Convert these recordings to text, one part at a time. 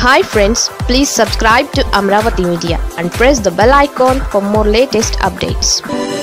hi friends please subscribe to Amaravati media and press the bell icon for more latest updates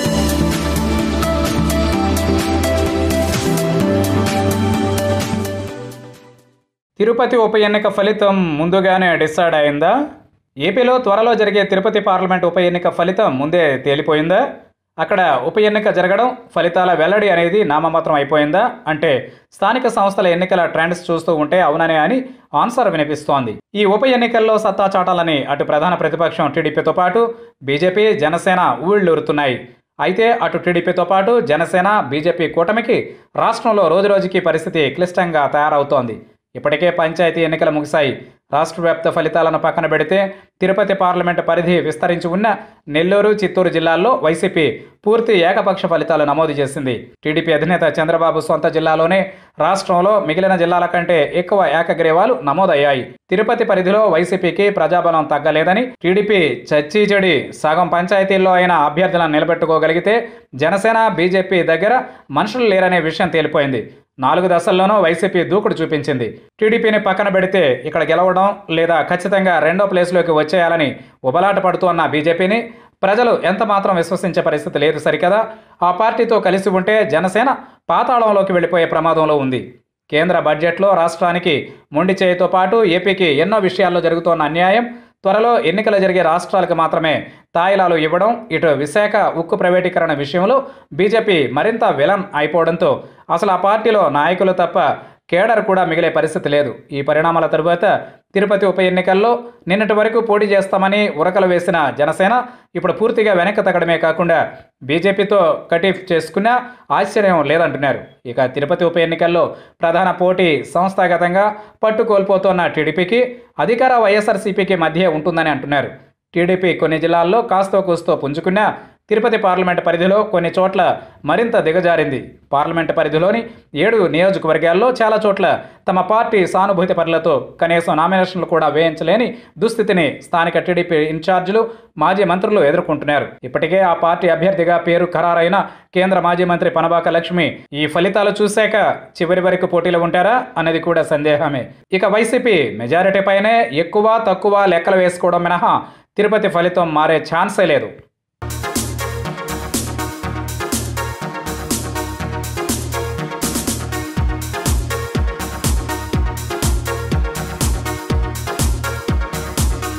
Tirupati ఉప ఎన్నిక ఫలితం ముందుగానే decide అయిందా ఏపీలో త్వరలో జరిగే తిరుపతి పార్లమెంట్ ఉప ఎన్నిక ఫలితం ముందే తేలిపోయిందా అక్కడ ఉప ఎన్నిక జరగడం ఫలితాల వెల్లడి అనేది నామమాత్రం అయిపోయిందా అంటే స్థానిక సంస్థల ఎన్నికల ట్రెండ్స్ చూస్తూ ఉంటే అవుననే అని ఆన్సర్ వినిపిస్తోంది ఈ ఉప ఎన్నికల్లో సత్తా చాటాలని అటు ప్రధాన ప్రతిపక్షం టీడీపీతో పాటు బీజేపీ జనసేన ఊళ్ళూరుతున్నాయి అయితే అటు టీడీపీతో పాటు జనసేన బీజేపీ కూటమికి రాష్ట్రంలో రోజురోజుకి పరిస్థితి క్లిష్టంగా తయారవుతోంది ఇప్పటికే పంచాయతీ ఎన్నికలు ముగిశాయి రాష్ట్ర వ్యాప్త ఫలితాలను పక్కన పెడితే తిరుపతి పార్లమెంటు పరిధి విస్తరించి ఉన్న నెల్లూరు చిత్తూరు జిల్లాల్లో వైసీపీ పూర్తి ఏకపక్ష ఫలితాలు నమోదు చేసింది టీడీపీ అధినేత చంద్రబాబు సొంత జిల్లాలోనే రాష్ట్రంలో మిగిలిన జిల్లాల కంటే ఎక్కువ ఏకగ్రీవాలు నమోదయ్యాయి తిరుపతి పరిధిలో వైసీపీకి ప్రజాబలం తగ్గలేదని టీడీపీ చచ్చీచడి సగం పంచాయతీల్లో అయిన అభ్యర్థులను నిలబెట్టుకోగలిగితే జనసేన బీజేపీ దగ్గర మనుషులు లేరనే విషయం తేలిపోయింది నాలుగు దశల్లోనూ వైసీపీ దూకుడు చూపించింది టీడీపీని పక్కన పెడితే ఇక్కడ గెలవడం లేదా ఖచ్చితంగా రెండో ప్లేస్లోకి వచ్చేయాలని ఉబలాట పడుతున్న బీజేపీని ప్రజలు ఎంత మాత్రం విశ్వసించే పరిస్థితి లేదు సరికదా ఆ పార్టీతో కలిసి ఉంటే జనసేన పాతాళంలోకి వెళ్ళిపోయే ప్రమాదంలో ఉంది కేంద్ర బడ్జెట్లో రాష్ట్రానికి మొండి చేయితో పాటు ఏపీకి ఎన్నో విషయాల్లో జరుగుతోన్న అన్యాయం త్వరలో ఎన్నికలు జరిగే రాష్ట్రాలకు మాత్రమే తాయిలాలు ఇవ్వడం ఇటు విశాఖ ఉక్కు ప్రైవేటీకరణ విషయంలో బీజేపీ మరింత విలన్ అయిపోవడంతో అసలు ఆ పార్టీలో నాయకులు తప్ప కేడర్ కూడా మిగిలే పరిస్థితి లేదు ఈ పరిణామాల తరువాత తిరుపతి ఉప ఎన్నికల్లో నిన్నటి వరకు పోటీ చేస్తామని ఉరకలు వేసిన జనసేన ఇప్పుడు పూర్తిగా వెనక్కి తగ్గడమే కాకుండా బీజేపీతో కటీఫ్ చేసుకున్నా ఆశ్చర్యం లేదంటున్నారు ఇక తిరుపతి ఉప ఎన్నికల్లో ప్రధాన పోటీ సంస్థాగతంగా పట్టు కోల్పోతున్న టీడీపీకి అధికార వైఎస్ఆర్సీపీకి మధ్య ఉంటుందని అంటున్నారు టీడీపీ కొన్ని జిల్లాల్లో కాస్తో కూస్తో పుంజుకున్నా తిరుపతి పార్లమెంటు పరిధిలో కొన్ని చోట్ల మరింత దిగజారింది పార్లమెంటు పరిధిలోని ఏడు నియోజకవర్గాల్లో చాలా చోట్ల తమ పార్టీ సానుభూతి పరులతో కనీసం నామినేషన్లు కూడా వేయించలేని దుస్థితిని స్థానిక టీడీపీ ఇన్ఛార్జీలు మాజీ మంత్రులు ఎదుర్కొంటున్నారు ఇప్పటికే ఆ పార్టీ అభ్యర్థిగా పేరు ఖరారైన కేంద్ర మాజీ మంత్రి పనబాక లక్ష్మి ఈ ఫలితాలు చూశాక చివరి వరకు పోటీలో ఉంటారా అనేది కూడా సందేహమే ఇక వైసీపీ మెజారిటీ పైనే ఎక్కువ తక్కువ లెక్కలు వేసుకోవడం మినహా తిరుపతి ఫలితం మారే ఛాన్సే లేదు